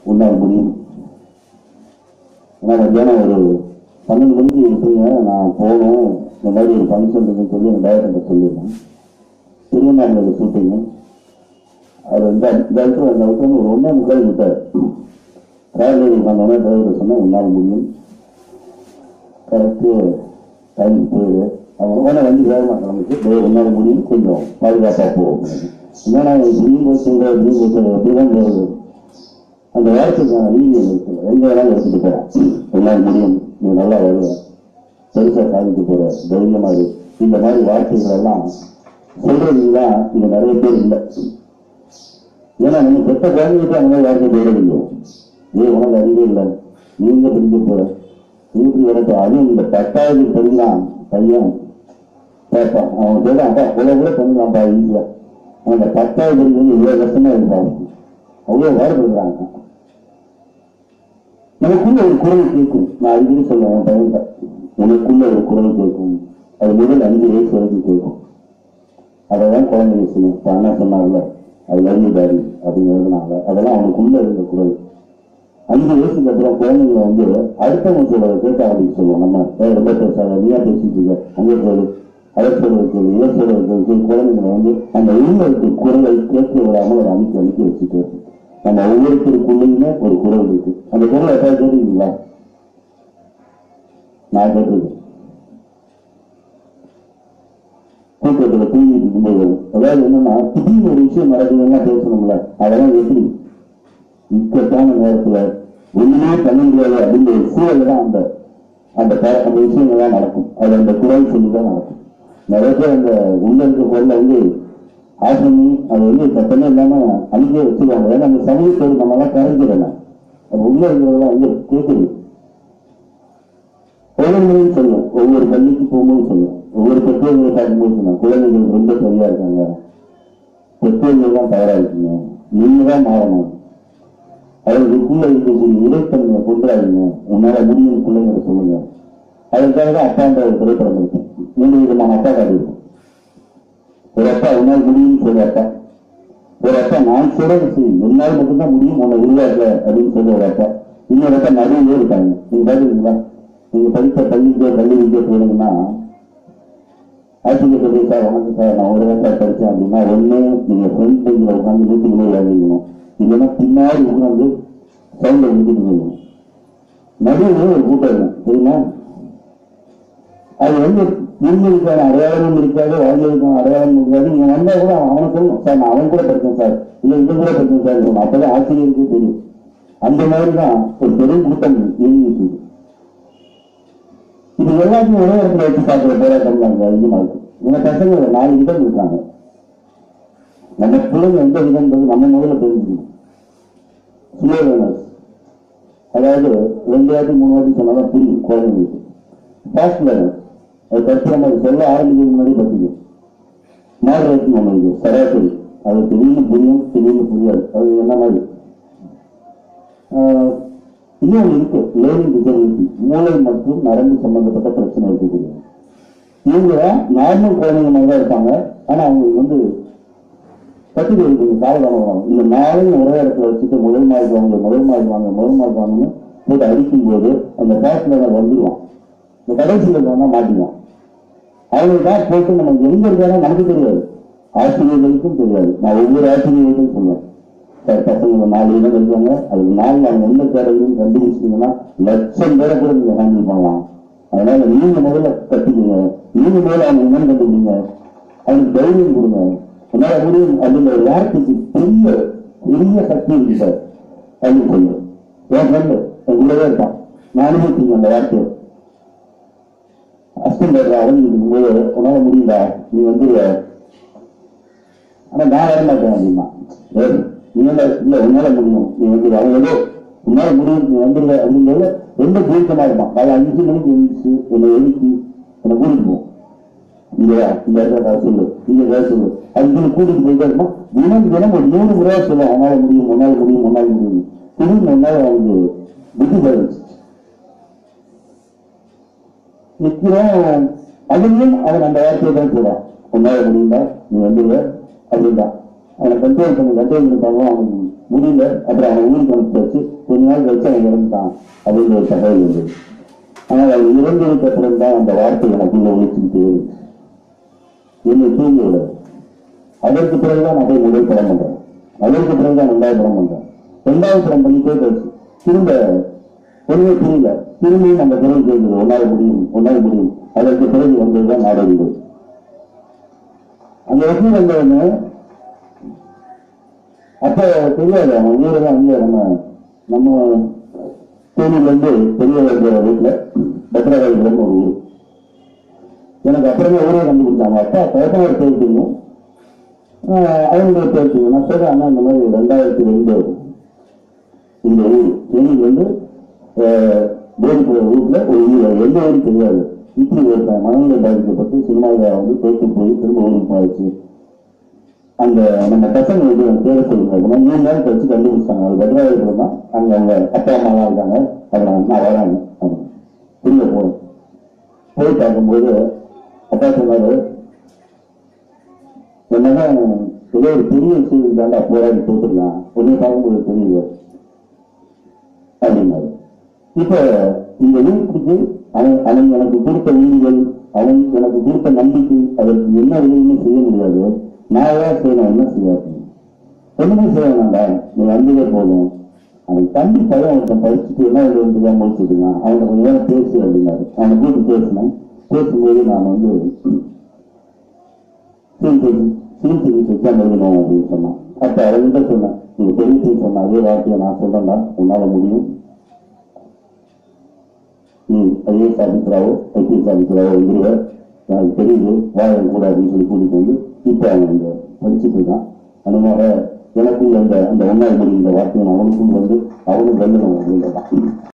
உன்னால் முடியும் ஏன்னா மத்தியானம் ஒரு பன்னெண்டு மணிக்கு இருக்குங்க நான் போகணும் இந்த மாதிரி ஒரு ஃபங்க்ஷன் இருக்குன்னு சொல்லி எங்கள் டைரக்டர் சொல்லியிருந்தேன் திருவண்ணாமலையில் ஷூட்டிங்கு அவர் இந்த இந்த இடத்துல அந்த இடத்துல ஒரு ஒன்றே முக்கால் விட்டார் டிராவல் வந்தோடனே டிரைவர் சொன்னேன் உன்னால் முடியும் கரெக்டு டைம் போயிடு அவங்க உடனே வண்டி வேகமாக கிளம்பிச்சு உன்னால் முடியும் கொஞ்சம் பாதுகாப்பாக போகும் என்னன்னா இப்படியும் போய் சொல்கிற இப்படியும் போய் சொல்கிற அப்படிதான் போகுது அந்த வார்த்தைக்கான ரீதியம் இருக்குது எங்க வேணாலும் எடுத்துட்டு போறான் எல்லாம் முடியும் நீ நல்லா வருவ பெருசா சாதிக்க போற தைரியமா இரு இந்த மாதிரி வார்த்தைகள் எல்லாம் சொல்றதுதான் இங்க நிறைய பேர் இல்லை ஏன்னா நீங்க பெற்ற குழந்தைகிட்ட அந்த மாதிரி வார்த்தை சொல்றதில்லை ஏ உனக்கு அறிவே இல்லை நீங்க பிரிஞ்சு போற நீ இப்படி வரட்டு அதுவும் இந்த பத்தாவது படிக்கிறான் பையன் கேட்பான் அவன் சொல்றான் அப்பா கூட கூட பண்ணிக்கலாம்ப்பா ஈஸியா அந்த பத்தாவது படிக்கிறது இவ்வளவு கஷ்டமா இருப்பான் அவ்வளவு வேறுபடுறாங்க நமக்குள்ள ஒரு குரல் கேட்கும் நான் அடிக்கடி சொல்லுவேன் என் பையன்கிட்ட உனக்குள்ள ஒரு குரல் கேட்கும் அது முதல் அஞ்சு வயசு வரைக்கும் கேட்கும் அதைதான் குழந்தைங்க செய்யும் இப்ப அண்ணா சொன்னார்ல அது லவ்யூ டாடி அப்படிங்கிறதுனால அதெல்லாம் அவனுக்குள்ள இருந்த குரல் அஞ்சு வயசுக்கு அப்புறம் குழந்தைங்க வந்து அடுத்தவங்க சொல்றதை கேட்க ஆரம்பிக்க சொல்லுவோம் நம்ம ஏய், ரொம்ப பேசாத நீயா பேசிட்டு இருக்க அங்கே சொல்லு அதை சொல்றது இதை சொல்றது சொல்லி குழந்தைங்களை வந்து அந்த உண்மைக்கு குரலை கேட்க விடாமல் அதை அமைக்க அமைக்க வச்சுட்டு இருக்கு நம்ம ஒவ்வொருத்தருக்குள்ளேயுமே ஒரு குரல் இருக்கு அந்த குரல் எதாவது கேட்டுருக்கீங்களா நான் கேட்டிருக்கேன் கூட்டத்துல தூங்கிட்டு இருக்கும்போது அதாவது என்னன்னா திடீர்னு ஒரு விஷயம் நடக்குதுன்னா பேசணும்ல அதெல்லாம் எப்படி இக்கட்டான நேரத்துல ஒண்ணுமே பண்ண முடியாது அப்படிங்கிற ஒரு சூழல் தான் அந்த அந்த ப- அந்த விஷயங்கள் தான் நடக்கும் அது அந்த குரல் சொல்லி தான் நடக்கும் நிறைய பேர் அந்த உள்ள இருக்க குரலை வந்து ஆஃப் பண்ணி அது வந்து சத்தமே இல்லாம அங்கேயே வச்சுருவாங்க ஏன்னா அந்த சமூகத்தோடு நம்ம எல்லாம் கரைஞ்சிடலாம் அது உள்ள இருக்கிறதெல்லாம் வந்து கேட்குது குழந்தைங்களையும் சொல்லுவேன் ஒவ்வொரு பள்ளிக்கு போகும்போது சொல்லுவேன் ஒவ்வொரு பெற்றோர்களை பார்க்கும்போது சொன்னேன் குழந்தைகள் ரொம்ப சரியா இருக்காங்க பெற்றோர்கள் தான் தவறா இருக்கீங்க நீங்க தான் மாறணும் அவர்களுக்குள்ள இருக்கக்கூடிய இறைத்தன்மையை கொண்டாடுங்க உன்னால முடியும் பிள்ளைங்களை சொல்லுங்க அதுக்காக தான் அப்பான்ற ஒரு திரைப்படம் இருக்கு மூன்று விதமான அப்பா காடு இருக்கும் ஒரு அப்பா உன்னால் முடியும்னு சொல்லி அப்பா ஒரு அப்பா நான் சொல்றது சரி என்னால் மட்டும்தான் முடியும் உன்னை உருவாக்க அப்படின்னு சொல்லி ஒரு அப்பா இன்னொரு அப்பா நடுவிலே இருக்காங்க நீங்க பாத்துருக்கீங்களா நீங்க படித்த பள்ளிக்கோ கல்லூரிக்கோ போனீங்கன்னா ஆசிரியர் சொல்லி சார் வணக்கம் சார் நான் ஒரு சார் படித்தேன் அப்படின்னா ஒண்ணு நீங்க ஃப்ரெண்ட் பெஞ்சில் உட்காந்து வீட்டுக்குள்ளே எழுதிக்கணும் இல்லைன்னா பின்னாடி உட்காந்து சவுண்டை எழுதிட்டு போகணும் நடுவில் ஒரு கூட்டம் இருக்கும் தெரியுமா அது வந்து இருந்ததுக்கான அடையாளமும் இருக்காது வாழ்ந்ததுக்கான அடையாளமும் இருக்காது நீங்க வந்தா கூட அவன் அவனை சொல்லணும் சார் நான் அவன் கூட படிச்சேன் சார் இல்ல இது கூட படிச்சேன் சார் சொல்லணும் அப்பதான் ஆசிரியருக்கு தெரியும் அந்த மாதிரி தான் ஒரு பெரும் கூட்டம் இயங்கிட்டு இருக்கு இது எல்லாத்தையும் ஒரே இடத்துல வச்சு பார்க்கிற போராட்டம் தான் அதிகமா இருக்கு இந்த பசங்க நாலு விதம் இருக்காங்க நம்ம பிள்ளைங்க எந்த விதம்ன்றது நம்ம முதல்ல தெரிஞ்சுக்கணும் சுயவேனஸ் அதாவது ரெண்டு வாட்டி மூணு வாட்டி சொன்னாதான் புரியும் குழந்தைங்களுக்கு ஃபாஸ்ட் லேர்னர் அது கஷ்டம் அது சொல்ல ஆரம்பிக்கிறது முன்னாடி பற்றிக்கும் மாடரேஷன் ஒன்று இருக்கு சராசரி அது திடீர்னு புரியும் திடீர்னு புரியாது அது என்ன மாதிரி ஆஹ், இன்னொன்று இருக்கு லேர்னிங் டிசபிலிட்டி மூளை மற்றும் நரம்பு சம்பந்தப்பட்ட பிரச்சனை இருக்கக்கூடிய இவங்க நார்மல் குழந்தைங்க மாதிரி தான் இருப்பாங்க ஆனா அவங்களுக்கு வந்து கட்டிட்டு இருக்குங்க காலதாமம் ஆகும் இந்த நாளையும் ஒரே இடத்துல வச்சுட்டு முதல் மார்க் வாங்க முதல் மார்க் வாங்க முதல் மார்க் வாங்கன்னு போட்டு அடிக்கும் போது அந்த கிளாஸ்ல வந்துடுவான் இந்த கடைசியில் இருக்கவங்க மாட்டிக்குவான் அவங்களுக்கு தான் போட்டு நம்ம எங்க இருக்காங்க நமக்கு தெரியாது ஆசிரியர்களுக்கும் தெரியாது நான் ஒவ்வொரு ஆசிரியர்களுக்கும் சொல்லுவேன் சார் பசங்க ஒரு நாலு இடம் இருக்காங்க அது நாலு அவங்க எந்த தேவையும் கண்டுபிடிச்சிங்கன்னா லட்சம் பேரை கூட நீங்க ஹேண்டில் பண்ணலாம் அதனால நீங்க முதல்ல கத்துக்குங்க நீங்க முதல்ல அவங்க என்னன்னு கண்டுபிடிங்க அவனுக்கு தைரியம் கொடுங்க என்னால முடியும் அப்படின்ற ஒரு வார்த்தைக்கு பெரிய பெரிய சக்தி இருக்கு சார் அப்படின்னு சொல்லு என் ஃப்ரெண்டு என் கூடவே இருக்கான் நான் அனுபவிச்சிருக்கேன் அந்த வார்த்தையை அஸ்தம் பேர் அவன் இருக்கும்போது உன்னால முடியல நீ வந்து ஆனா நான் வர மாட்டேன் அப்படின்னா ஏய், நீ என்ன இல்ல உன்னால முடியும் நீ வந்து அவன் ஏதோ உன்னால முடியும் நீ வந்துடுவ அப்படின்றது ரொம்ப தீர்க்கமா இருப்பான் காலை அஞ்சு மணிக்கு எழுந்துச்சு என்னை எழுப்பி என்னை கூட்டிட்டு போவோம் இங்க வா, இந்த இடத்துல கதை சொல்லு இங்க கதை சொல்லு அதுக்கு கூட்டிட்டு போயிட்டே இருப்போம் தினம் தினம் ஒரு மூணு முறையா சொல்லுவோம் உன்னால முடியும் உன்னால முடியும் உன்னால முடியும் திடீர்னு என்னால அவனுக்கு புத்தி பதிச்சு நிக்கிறோம் அதுலயும் அவன் அந்த வார்த்தையை தான் சொல்றான் உன்னால முடியும்டா நீ வந்துடுவ அப்படின்தான் அவனை கண்ட்ரோல் பண்ணி கண்ட்ரோல் பண்ணிட்டாங்க அவனுக்கு முடியல அப்புறம் அவன் ஊருக்கு அனுப்பிச்சாச்சு கொஞ்ச நாள் கழிச்சு அவன் இறந்துட்டான் அப்படிங்கிற ஒரு தகவல் இருந்தது ஆனால் அவன் இறந்ததுக்கு அப்புறம் தான் அந்த வார்த்தை எனக்கு உள்ள ஒழிச்சுக்கிட்டே இருந்துச்சு என்னை தூங்கி விடாது அதற்கு பிறகுதான் நான் போய் முதல் படம் பண்றேன் அதற்கு பிறகுதான் ரெண்டாவது படம் பண்றேன் ரெண்டாவது படம் பண்ணிட்டே போச்சு திரும்ப ஒண்ணுமே புரியல திரும்பியும் அந்த குரல் கேட்குது ஒன்னால முடியும் ஒன்னால முடியும் அதற்கு பிறகு வந்ததுதான் நாடகங்கள் அந்த வசதி வந்தவொடனே அப்ப தெரியாது அவன் ஊரை தான் அங்கே நம்ம நம்ம தேனியில இருந்து பெரிய வீட்டுல பத்ரகாளிபுரம் ஒரு ஊர் எனக்கு அப்புறமே ஊரே கண்டுபிடிச்சாங்க அப்பா பேசாமர் பேர் தெரியும் ஆஹ் அவங்களுக்கு பேர் தெரியும் நான் சொல்றேன் அண்ணா இந்த மாதிரி ரெண்டாயிரத்தி ரெண்டு இந்த ஊர் தேனியில் வந்து போதிப்புற ஊர்ல ஒரு ஊர் எந்த ஊரும் தெரியாது இப்படி ஒருத்தன் மனநிலை பாதிக்கப்பட்டு சினிமாவில் வந்து தோற்று போய் திரும்ப ஊருக்கு போயிடுச்சு அந்த நம்ம பசங்க வந்து அந்த பேரை சொல்லுங்க இந்த மாதிரி மூணு நாள் கழிச்சு கண்டுபிடிச்சாங்க அது பத்ராஜபுரம் தான் அங்க அவங்க அப்பா அம்மாலாம் இருக்காங்க அதை நான் நான் வராங்க ஆமா. திரும்ப போறேன் போய் பார்க்கும்போது அப்பா சொன்னாரு என்னதான் ஏதோ ஒரு பெரிய விஷயம் தாண்டா போராடி தோத்துருக்கான் உடனே பார்க்கும்போது தெரியுது அப்படின்னாரு இப்ப இந்த வீட்டுக்கு அவன் அவன் எனக்கு கொடுத்த உறுதிகள் அவன் எனக்கு கொடுத்த நம்பிக்கை அதற்கு என்ன உதவியுமே செய்ய முடியாது நான் ஏதாவது செய்யணும் என்ன செய்யாது ஒண்ணுமே செய்ய வேண்டாம் நீ வந்ததே போதும் அவன் தம்பி பையன் அவன்கிட்ட படிச்சுட்டு என்ன எழுதுறது தான் முடிச்சுட்டுருக்கான் அவன்கிட்ட கொஞ்ச நேரம் பேசு அப்படின்னாரு அவனை கூட்டு பேசினேன் பேசும்போது நான் வந்து சிகிச்சை எக்ஸாம் எழுதணும் அப்படின்னு சொன்னான் அப்ப அவன்கிட்ட சொன்னேன் நீங்க பெரிய சொன்ன அதே வார்த்தையை நான் சொல்றேன்டா உன்னால முடியும் நீ ஐஏஎஸ் ஆஃபீஸராவோ ஐபிஎஸ் ஆஃபீஸராவோ வந்துருவ எனக்கு தெரியுது வாழ கூட அப்படின்னு சொல்லி கூட்டிட்டு வந்து இப்போ அவன் இங்க படிச்சுட்டு இருக்கான் அந்த மாதிரி எனக்கும் அந்த அந்த ஒன்றாவது இந்த வார்த்தையை அவனுக்கும் வந்து அவனும் வந்து நம்ம அப்படின்றதான்